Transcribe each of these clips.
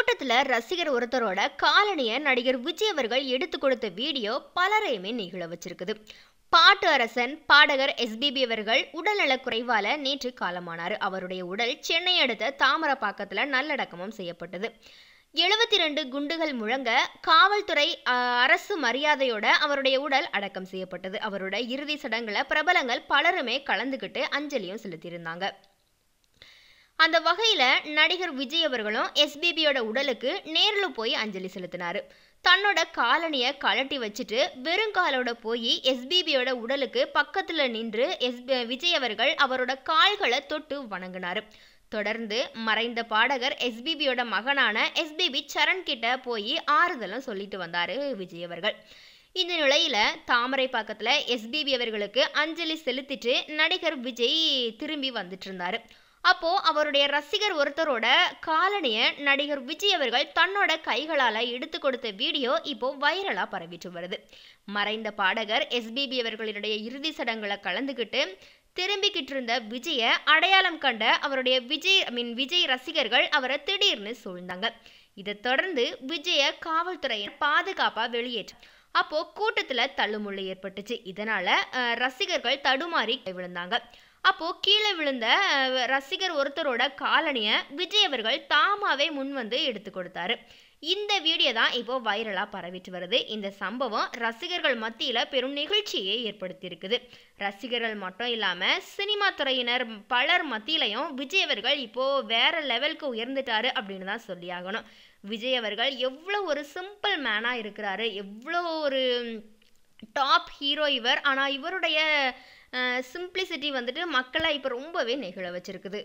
கூட்டத்துல ரசிகர் ஒருத்தரோட காலணிய நடிகர் விஜய் அவர்கள் எடுத்து கொடுத்த வீடியோ பலரையுமே நிகழ வச்சிருக்குது பாட்டு அரசன் பாடகர் எஸ்பிபி அவர்கள் உடல்நலக் குறைவால நேற்று காலமானார் அவருடைய உடல் சென்னை அடுத்த தாமரப்பாக்கத்துல நல்லடக்கமும் செய்யப்பட்டது எழுபத்தி ரெண்டு குண்டுகள் முழங்க காவல்துறை அஹ், அரசு மரியாதையோட அவருடைய உடல் அடக்கம் செய்யப்பட்டது அவரோட இறுதி சடங்குல பிரபலங்கள் பலருமே கலந்துக்கிட்டு அஞ்சலியும் செலுத்தியிருந்தாங்க அந்த வகையில நடிகர் விஜய் அவர்களும் எஸ்பிபியோட உடலுக்கு நேர்ல போய் அஞ்சலி செலுத்தினாரு தன்னோட காலனிய கழட்டி வச்சுட்டு வெறுங்காலோட போய் எஸ்பிபியோட உடலுக்கு பக்கத்துல நின்று எஸ் விஜய் அவர்கள் அவரோட கால்களை தொட்டு வணங்கினாரு தொடர்ந்து மறைந்த பாடகர் எஸ்பிபியோட மகனான எஸ்பிபி சரண் கிட்ட போய் ஆறுதலும் சொல்லிட்டு வந்தாரு விஜய் அவர்கள் இந்த நிலையில தாமரைப்பாக்கத்துல எஸ்பிபி அவர்களுக்கு அஞ்சலி செலுத்திட்டு நடிகர் விஜய் திரும்பி வந்துட்டு இருந்தாரு அப்போ அவருடைய ரசிகர் ஒருத்தரோட காலனிய நடிகர் விஜய் அவர்கள் தன்னோட கைகளால எடுத்து கொடுத்த வீடியோ இப்போ வைரலா பரவிட்டு வருது மறைந்த பாடகர் எஸ்பிபி அவர்களுடைய இறுதி சடங்குல கலந்துக்கிட்டு திரும்பிக்கிட்டு இருந்த விஜய அடையாளம் கண்ட அவருடைய விஜய் ஐ மீன் விஜய் ரசிகர்கள் அவரை திடீர்னு சூழ்ந்தாங்க இதை தொடர்ந்து விஜய காவல்துறையினர் பாதுகாப்பா வெளியேற்ற அப்போ கூட்டத்துல தள்ளுமுள்ளு ஏற்பட்டுச்சு இதனால அஹ், ரசிகர்கள் தடுமாறி விழுந்தாங்க அப்போ கீழே விழுந்த அஹ், ரசிகர் ஒருத்தரோட காலனிய விஜய் அவர்கள் தாமாவே முன் வந்து எடுத்து கொடுத்தாரு இந்த வீடியோ தான் இப்போ வைரலா பரவிட்டு வருது இந்த சம்பவம் ரசிகர்கள் மத்தியில பெரும் நிகழ்ச்சியை ஏற்படுத்தியிருக்குது ரசிகர்கள் மட்டும் இல்லாம சினிமா துறையினர் பலர் மத்தியிலையும் விஜய் அவர்கள் இப்போ வேற லெவலுக்கு உயர்ந்துட்டாரு அப்படின்னு தான் சொல்லியாகணும் விஜய் அவர்கள் எவ்வளோ ஒரு சிம்பிள் மேனா இருக்கிறாரு எவ்வளோ ஒரு டாப் ஹீரோ இவர் ஆனால் இவருடைய சிம்பிளிசிட்டி வந்துட்டு மக்களை இப்போ ரொம்பவே நெகிழ வச்சிருக்குது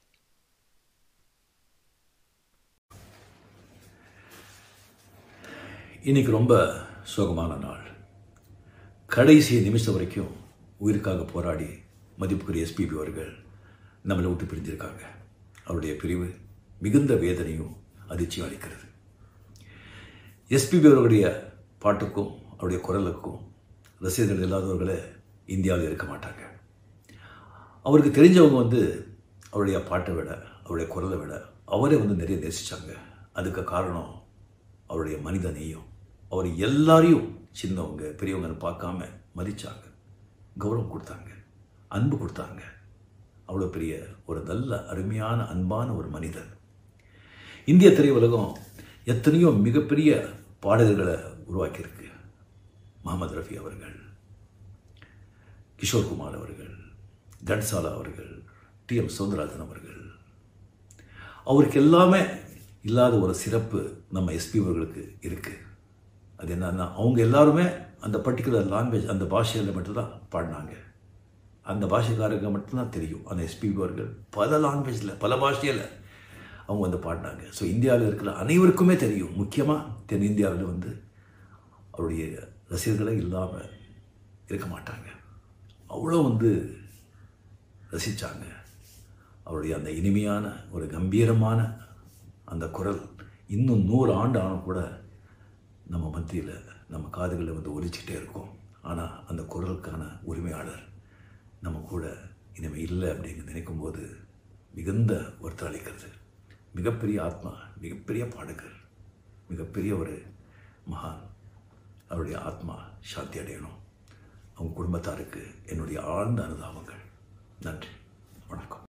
இன்னைக்கு ரொம்ப சோகமான நாள் கடைசி நிமிஷம் வரைக்கும் உயிருக்காக போராடி மதிப்புக்குரிய எஸ்பிபி அவர்கள் நம்மளை விட்டு பிரிஞ்சிருக்காங்க அவருடைய பிரிவு மிகுந்த வேதனையும் அதிர்ச்சியும் அளிக்கிறது எஸ்பிபி அவர்களுடைய பாட்டுக்கும் அவருடைய குரலுக்கும் ரசிகர்கள் இல்லாதவர்களே இந்தியாவில் இருக்க மாட்டாங்க அவருக்கு தெரிஞ்சவங்க வந்து அவருடைய பாட்டை விட அவருடைய குரலை விட அவரே வந்து நிறைய நேசிச்சாங்க அதுக்கு காரணம் அவருடைய மனித நேயம் அவர் எல்லாரையும் சின்னவங்க பெரியவங்கன்னு பார்க்காம மதிச்சாங்க கௌரவம் கொடுத்தாங்க அன்பு கொடுத்தாங்க அவ்வளோ பெரிய ஒரு நல்ல அருமையான அன்பான ஒரு மனிதர் இந்திய திரையுலகம் எத்தனையோ மிகப்பெரிய பாடகர்களை உருவாக்கியிருக்கு முகமது ரஃபி அவர்கள் கிஷோர் குமார் அவர்கள் கன்சாலா அவர்கள் டி எம் சௌந்தரராஜன் அவர்கள் அவருக்கு எல்லாமே இல்லாத ஒரு சிறப்பு நம்ம எஸ்பி அவர்களுக்கு இருக்குது அது என்னன்னா அவங்க எல்லாருமே அந்த பர்டிகுலர் லாங்குவேஜ் அந்த பாஷையில் மட்டும்தான் பாடினாங்க அந்த பாஷைக்காரங்க மட்டும்தான் தெரியும் அந்த எஸ்பி அவர்கள் பல லாங்குவேஜில் பல பாஷையில் அவங்க வந்து பாடினாங்க ஸோ இந்தியாவில் இருக்கிற அனைவருக்குமே தெரியும் முக்கியமாக தென்னிந்தியாவில் வந்து அவருடைய ரசிகர்களே இல்லாமல் இருக்க மாட்டாங்க அவ்வளோ வந்து ரசித்தாங்க அவருடைய அந்த இனிமையான ஒரு கம்பீரமான அந்த குரல் இன்னும் நூறு ஆண்டு ஆனும் கூட நம்ம மத்தியில் நம்ம காதுகளில் வந்து ஒலிச்சிட்டே இருக்கும் ஆனால் அந்த குரலுக்கான உரிமையாளர் நம்ம கூட இனிமேல் இல்லை அப்படின்னு நினைக்கும்போது மிகுந்த வருத்தம் அளிக்கிறது மிகப்பெரிய ஆத்மா மிகப்பெரிய பாடகர் மிகப்பெரிய ஒரு மகான் அவருடைய ஆத்மா சாந்தி அடையணும் அவங்க குடும்பத்தாருக்கு என்னுடைய ஆழ்ந்த அனுதாபங்கள் நன்றி வணக்கம்